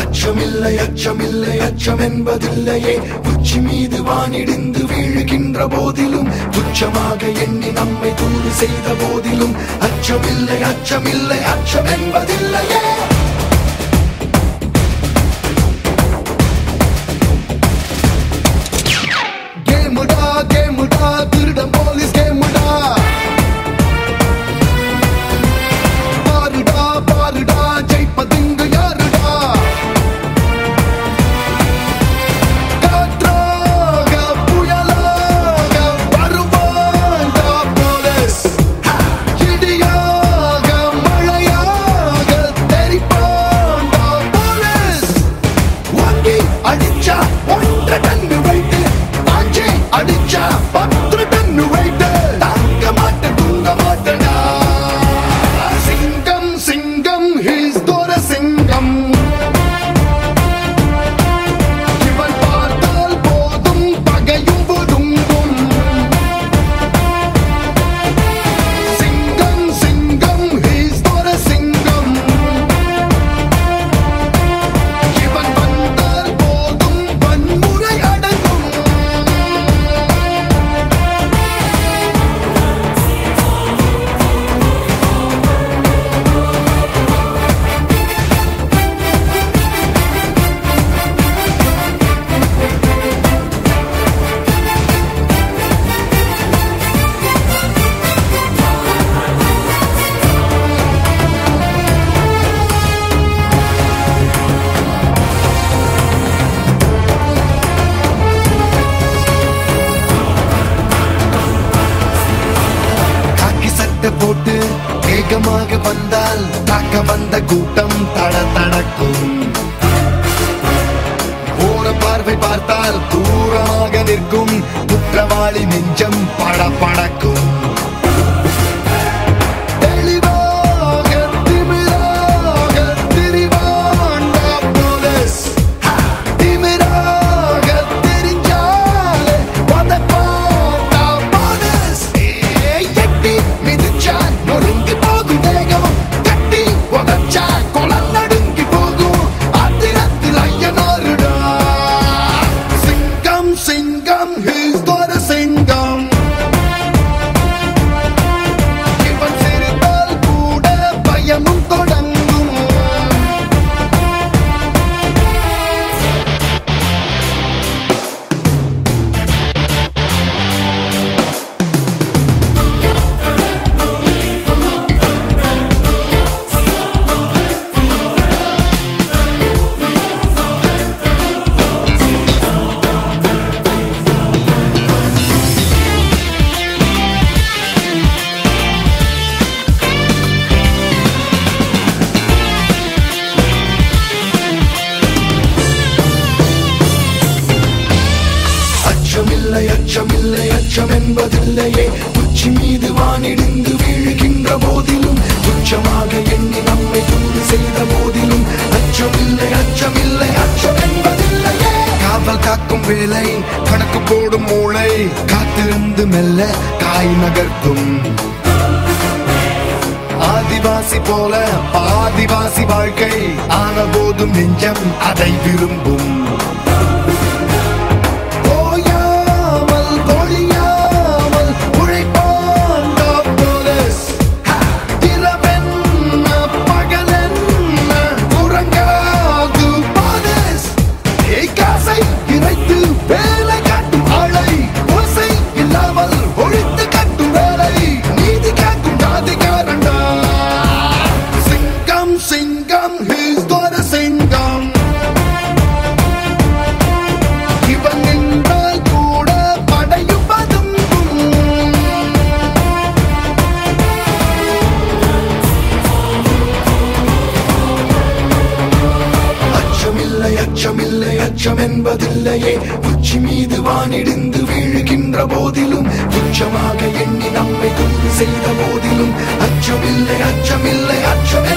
அச்சமில்லை அச்சமில்லை அச்சம் என்பதில்லையே உச்சி மீது வானிடிந்து வீழுகின்ற போதிலும் துச்சமாக எண்ணி நம்மை தூது செய்த போதிலும் அச்சமில்லை அச்சமில்லை அச்சம் என்பதில்லையே கேமுடா கேமுடா திருடம் போலீஸ் கேமுடா பாருடா பாருடா ஜெயிப்பதுங்க யாருடா காற்றாக புயலாக வருவான்டா போலீஸ் இடியாக மழையாக தெரிப்பான்டா போலீஸ் வாங்கி அடிச்சா ஒன்றரை டன்னு வைட்டு வாஞ்சி அடிச்சா பத்து டன்னு வைட்டு தாங்க மாட்டேன் தூங்க மாட்டேடா சிங்கம் சிங்கம் ஹீஸ் தோர சிங்கம் இவன் பார்த்தால் போதும் பகையும் ஒடுங்கும் சிங்கம் சிங்கம் ஹீஸ் தோர சிங்கம் இவன் வந்தால் போதும் வன்முறை அடங்கும் காக்கி சட்டை போட்டு வேகமாக வந்தால் காக்க வந்த கூட்டம் தட தடக்கும் போற பார்வை பார்த்தால் தூரமாக நிற்கும் குற்றவாளி நெஞ்சம் பட படக்கும் தெளிவாக திமிராக திரிவாண்டா போலீஸ் திமிராக தெரிஞ்சாலே உதைப்பாண்டா போலீஸ். ஏய், எட்டி மிதிச்சா நொறுங்கி போகும் தேகம். கட்டி உதைச்சா குளம் நடுங்கி போகும். ஆத்திரத்தில் ஐயனாருடா. சிங்கம் சிங்கம் he's got a சிங்கம் இவன் சிரித்தால் கூட பயமும் தொடங்கும் அச்சமில்லை அச்சமில்லை அச்சம் என்பதில்லையே உச்சி மீது வானிடிந்து வீழுகின்ற போதிலும் துச்சமாக எண்ணி நம்மை தூது செய்த போதிலும் அச்சமில்லை அச்சமில்லை அச்சம் என்பதில்லையே காவல் காக்கும் வேலை கணக்கு போடும் மூளை காத்திருந்து மெல்ல காய் நகர்த்தும் ஆதிவாசி போல பாதிவாசி வாழ்க்கை ஆன போதும் நெஞ்சம் அதை விரும்பும் ஓயாமல் பொழியாமல் உழைப்பாண்டா போலீஸ். இரவென்ன, பகலென்ன, உறங்காது போலீஸ். ஏய், காசை இறைத்து வேலை காட்டும் ஆளை, ஓசை இல்லாமல் ஒழித்து கட்டும் வேலை. நீதி காக்கும் ஜாதிகாரன்டா. சிங்கம் சிங்கம் he's got a சிங்கம் இவன் நின்றால் கூட படையும் பதுங்கும் அச்சமில்லை அச்சமில்லை அச்சம் என்பதில்லையே உச்சி மீது வானிடிந்து வீழுகின்ற போதிலும் துச்சமாக எண்ணி நம்மை கொண்டு செய்த போதிலும் அச்சமில்லை அச்சமில்லை அச்சம்